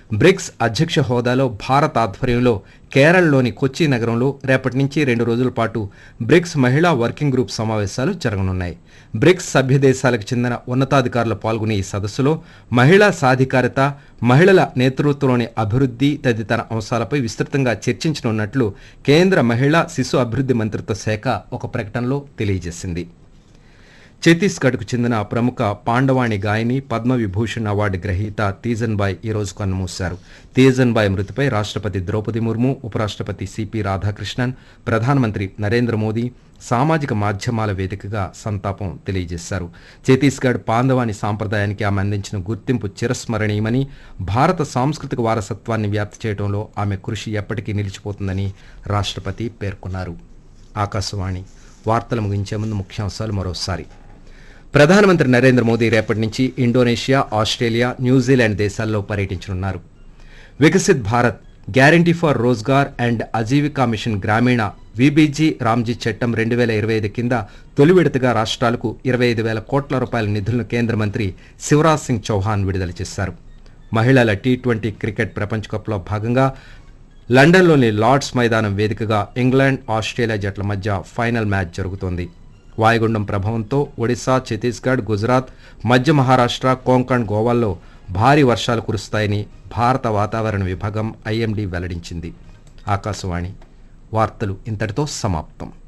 bricks అధ్యక్ష హోదాలో భారత్ ఆధ్వర్యంలో కేరళలోని కొచ్చి నగరంలో రేపటి నుంచి రెండు రోజుల పాటు బ్రిక్స్ మహిళా వర్కింగ్ గ్రూప్ సమావేశాలు జరగనున్నాయి బ్రిక్స్ సభ్య దేశాలకు చెందిన ఉన్నతాధికారులు పాల్గొనే ఈ సదస్సులో మహిళా సాధికారత మహిళల నేతృత్వంలోని అభివృద్ధి తదితర అంశాలపై విస్తృతంగా చర్చించనున్నట్లు కేంద్ర మహిళా శిశు అభివృద్ధి మంత్రిత్వ శాఖ ఒక ప్రకటనలో తెలియజేసింది ఛత్తీస్గఢ్కు చెందిన ప్రముఖ పాండవాణి గాయని పద్మవిభూషణ్ అవార్డు గ్రహీత తీజన్ బాయ్ ఈ రోజు కన్నుమూశారు తీజన్ బాయ్ మృతిపై రాష్ట్రపతి ద్రౌపది ముర్ము ఉపరాష్ట్రపతి సిపి రాధాకృష్ణన్ ప్రధానమంత్రి నరేంద్ర మోదీ సామాజిక మాధ్యమాల వేదికగా సంతాపం తెలియజేశారు ఛత్తీస్గఢ్ పాండవాని సాంప్రదాయానికి ఆమె అందించిన గుర్తింపు చిరస్మరణీయమని భారత సాంస్కృతిక వారసత్వాన్ని వ్యాప్తి చేయడంలో ఆమె కృషి ఎప్పటికీ నిలిచిపోతుందని రాష్ట్రపతి పేర్కొన్నారు ఆకాశవాణి వార్తలు ముగించే ముందు ముఖ్యాంశాలు మరోసారి ప్రధానమంత్రి నరేంద్ర మోదీ రేపటి నుంచి ఇండోనేషియా ఆస్ట్రేలియా న్యూజిలాండ్ దేశాల్లో పర్యటించనున్నారు Viksit Bharat guarantee for Rozgar and Ajeevika mission Gramin VBG Ramji చట్టం రెండు వేల ఇరవై ఐదు కింద తొలి విడతగా రాష్ట్రాలకు ఇరవై ఐదు వేల కోట్ల రూపాయల నిధులను కేంద్ర మంత్రి శివరాజ్ సింగ్ చౌహాన్ విడుదల చేశారు మహిళల టీ ట్వంటీ క్రికెట్ ప్రపంచ కప్లో భాగంగా లండన్లోని లార్డ్స్ మైదానం వేదికగా ఇంగ్లాండ్ ఆస్ట్రేలియా జట్ల మధ్య ఫైనల్ మ్యాచ్ జరుగుతోంది వాయుగుండం ప్రభావంతో ఒడిశా ఛత్తీస్గఢ్ గుజరాత్ మధ్య మహారాష్ట్ర కోంకణ్ గోవాల్లో భారీ వర్షాలు కురుస్తాయని భారత వాతావరణ విభాగం ఐఎండీ వెల్లడించింది ఆకాశవాణి వార్తలు ఇంతటితో సమాప్తం